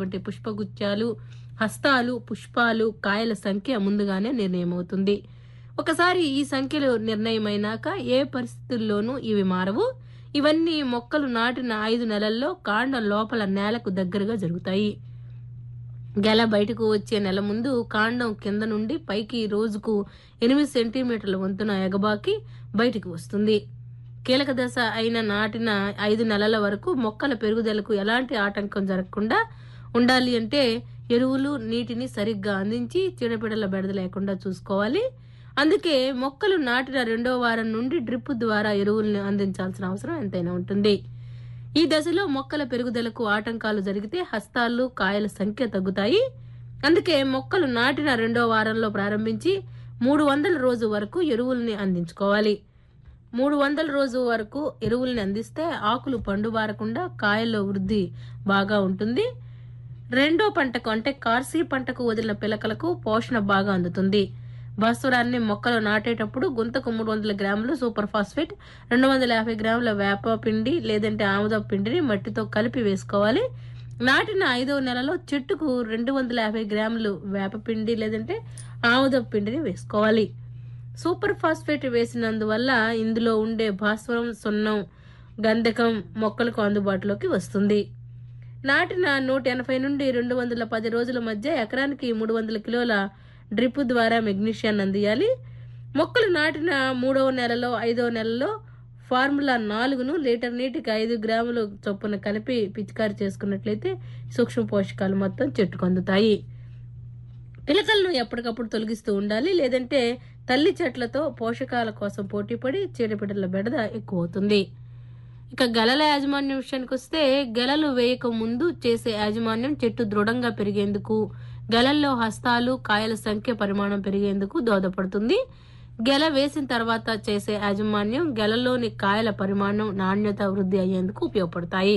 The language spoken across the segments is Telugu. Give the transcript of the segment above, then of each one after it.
ఉండేటువంటి పుష్పగుచ్చాలు హస్తాలు పుష్పాలు కాయల సంఖ్య ముందుగానే నిర్ణయమవుతుంది ఒకసారి ఈ సంఖ్యలు నిర్ణయమైనాక ఏ పరిస్థితుల్లోనూ ఇవి మారవు ఇవన్నీ మొక్కలు నాటిన ఐదు నెలల్లో కాండం లోపల నేలకు దగ్గరగా జరుగుతాయి గెల బయటకు వచ్చే నెల ముందు కాండం కింద నుండి పైకి రోజుకు ఎనిమిది సెంటీమీటర్ల వంతున ఎగబాకి బయటికి వస్తుంది కీలక దశ అయిన నాటిన ఐదు నెలల వరకు మొక్కల పెరుగుదలకు ఎలాంటి ఆటంకం జరగకుండా ఉండాలి అంటే ఎరువులు నీటిని సరిగ్గా అందించి చీడపీడల బెడద లేకుండా చూసుకోవాలి అందుకే మొక్కలు నాటిన రెండో వారం నుండి డ్రిప్ ద్వారా ఎరువుల్ని అందించాల్సిన అవసరం ఎంతైనా ఉంటుంది ఈ దశలో మొక్కల పెరుగుదలకు ఆటంకాలు జరిగితే హస్తాలు కాయల సంఖ్య తగ్గుతాయి అందుకే మొక్కలు నాటిన రెండో వారంలో ప్రారంభించి మూడు వందల రోజు వరకు ఎరువుల్ని అందించుకోవాలి మూడు వందల రోజు వరకు ఎరువుల్ని అందిస్తే ఆకులు పండుబారకుండా కాయల్లో వృద్ధి బాగా ఉంటుంది రెండో పంటకు అంటే కార్సీ పంటకు వదిలిన పిలకలకు పోషణ బాగా అందుతుంది భాస్వరాన్ని మొక్కలు నాటేటప్పుడు గుంతకు మూడు వందల గ్రాములు సూపర్ ఫాస్ఫేట్ రెండు వందల యాభై గ్రాముల వేప పిండి లేదంటే ఆముద పిండిని మట్టితో కలిపి వేసుకోవాలి నాటిన ఐదవ నెలలో చెట్టుకు రెండు వందల యాభై గ్రాములు వేప పిండి లేదంటే ఆముద పిండిని వేసుకోవాలి సూపర్ ఫాస్ఫేట్ వేసినందువల్ల ఇందులో ఉండే భాస్వరం సున్నం గంధకం మొక్కలకు అందుబాటులోకి వస్తుంది నాటిన నూట ఎనభై నుండి రెండు వందల పది రోజుల మధ్య ఎకరానికి మూడు వందల కిలోల డ్రిప్ ద్వారా మెగ్నీషియాన్ని అందియాలి మొక్కలు నాటిన మూడవ నెలలో ఐదవ నెలలో ఫార్ములా నాలుగును లీటర్ నీటికి ఐదు గ్రాములు చొప్పున కలిపి పిచికారి చేసుకున్నట్లయితే సూక్ష్మ పోషకాలు మొత్తం చెట్టుకు అందుతాయి పిలకలను ఎప్పటికప్పుడు తొలగిస్తూ ఉండాలి లేదంటే తల్లి చెట్లతో పోషకాల కోసం పోటీపడి చీడపీడల బెడద ఎక్కువ అవుతుంది ఇక గెలల యాజమాన్యం విషయానికి వస్తే గెలలు వేయక ముందు చేసే యాజమాన్యం చెట్టు దృఢంగా పెరిగేందుకు గెలల్లో హస్తాలు కాయల సంఖ్య పరిమాణం పెరిగేందుకు దోహదపడుతుంది గెల వేసిన తర్వాత చేసే యాజమాన్యం గెలలోని కాయల పరిమాణం నాణ్యత వృద్ధి అయ్యేందుకు ఉపయోగపడతాయి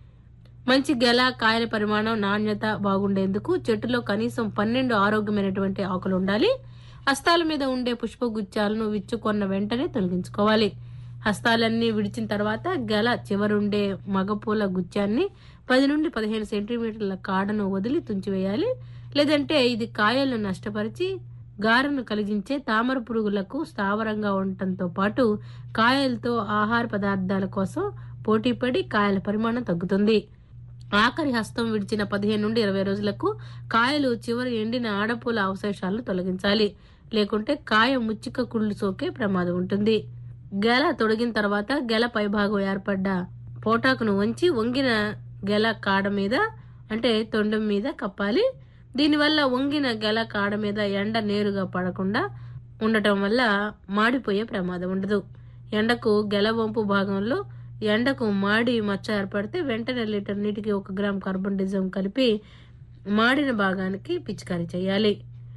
మంచి గెల కాయల పరిమాణం నాణ్యత బాగుండేందుకు చెట్టులో కనీసం పన్నెండు ఆరోగ్యమైనటువంటి ఆకులు ఉండాలి హస్తాల మీద ఉండే పుష్పగుచ్చాలను విచ్చుకొన్న వెంటనే తొలగించుకోవాలి హస్తాలన్నీ విడిచిన తర్వాత గెల చివరుండే మగపూల గుచ్చాన్ని పది నుండి పదిహేను సెంటీమీటర్ల కాడను వదిలి తుంచివేయాలి లేదంటే ఇది కాయలను నష్టపరిచి గారెను కలిగించే తామర పురుగులకు స్థావరంగా ఉండటంతో పాటు కాయలతో ఆహార పదార్థాల కోసం పోటీపడి కాయల పరిమాణం తగ్గుతుంది ఆఖరి హస్తం విడిచిన పదిహేను నుండి ఇరవై రోజులకు కాయలు చివరి ఎండిన ఆడపూల అవశేషాలను తొలగించాలి లేకుంటే కాయ ముచ్చిక కుళ్ళు సోకే ప్రమాదం ఉంటుంది గెల తొడిగిన తర్వాత గెల పైభాగం ఏర్పడ్డ పోటాకును వంచి వంగిన గెల కాడ మీద అంటే తొండం మీద కప్పాలి దీనివల్ల వంగిన గెల కాడ మీద ఎండ నేరుగా పడకుండా ఉండటం వల్ల మాడిపోయే ప్రమాదం ఉండదు ఎండకు గెల వంపు భాగంలో ఎండకు మాడి మచ్చ ఏర్పడితే వెంటనే లీటర్ నీటికి ఒక గ్రామ్ కార్బన్ డిజం కలిపి మాడిన భాగానికి పిచికారీ చేయాలి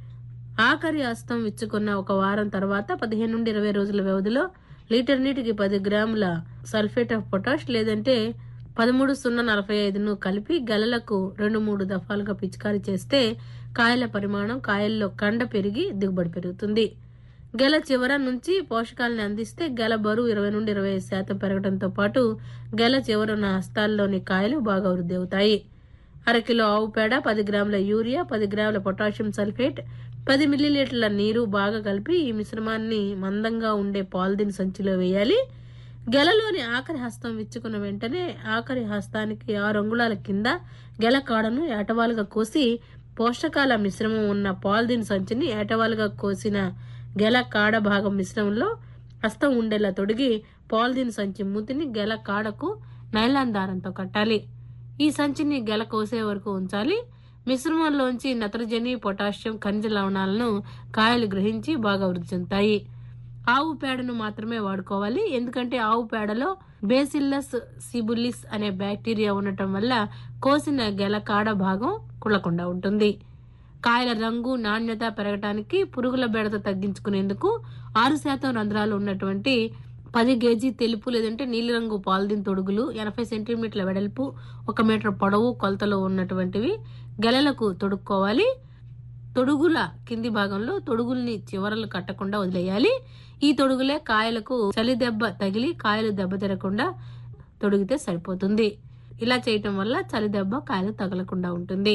ఆఖరి హస్తం విచ్చుకున్న ఒక వారం తర్వాత పదిహేను నుండి ఇరవై రోజుల వ్యవధిలో లీటర్ నీటికి పది గ్రాముల సల్ఫేట్ ఆఫ్ పొటాష్ లేదంటే పదమూడు సున్నా నలభై ఐదును కలిపి గెలలకు రెండు మూడు దఫాలుగా పిచికారీ చేస్తే కాయల పరిమాణం కాయల్లో కండ పెరిగి దిగుబడి పెరుగుతుంది గెల చివర నుంచి పోషకాలను అందిస్తే గెల బరువు ఇరవై నుండి ఇరవై ఐదు శాతం పెరగడంతో పాటు గెల చివరన హస్తాల్లోని కాయలు బాగా వృద్ధి అవుతాయి అరకిలో ఆవు పేడ పది గ్రాముల యూరియా పది గ్రాముల పొటాషియం సల్ఫేట్ పది మిల్లీలీటర్ల నీరు బాగా కలిపి ఈ మిశ్రమాన్ని మందంగా ఉండే పాలిథిన్ సంచిలో వేయాలి గెలలోని ఆఖరి హస్తం విచ్చుకున్న వెంటనే ఆఖరి హస్తానికి ఆరు అంగుళాల కింద గెల కాడను ఏటవాలుగా కోసి పోషకాల మిశ్రమం ఉన్న పాలిథిన్ సంచిని ఏటవాలుగా కోసిన గెల కాడ భాగం మిశ్రమంలో హస్తం ఉండేలా తొడిగి పాలిథిన్ సంచి మూతిని గెల కాడకు నైలాన్ దారంతో కట్టాలి ఈ సంచిని గెల కోసే వరకు ఉంచాలి మిశ్రమంలోంచి నత్రజని పొటాషియం ఖనిజ లవణాలను కాయలు గ్రహించి బాగా వృద్ధి చెందుతాయి ఆవు పేడను మాత్రమే వాడుకోవాలి ఎందుకంటే ఆవు పేడలో బేసిల్లస్ సిబులిస్ అనే బ్యాక్టీరియా ఉండటం వల్ల కోసిన గెల కాడ భాగం కుళ్ళకుండా ఉంటుంది కాయల రంగు నాణ్యత పెరగటానికి పురుగుల బెడత తగ్గించుకునేందుకు ఆరు శాతం రంధ్రాలు ఉన్నటువంటి పది కేజీ తెలుపు లేదంటే నీలిరంగు పాలిథిన్ తొడుగులు ఎనభై సెంటీమీటర్ల వెడల్పు ఒక మీటర్ పొడవు కొలతలో ఉన్నటువంటివి గెలలకు తొడుక్కోవాలి తొడుగుల కింది భాగంలో తొడుగుల్ని చివరలు కట్టకుండా వదిలేయాలి ఈ తొడుగులే కాయలకు చలి దెబ్బ తగిలి కాయలు దెబ్బ తిరగకుండా తొడిగితే సరిపోతుంది ఇలా చేయటం వల్ల చలి దెబ్బ కాయలు తగలకుండా ఉంటుంది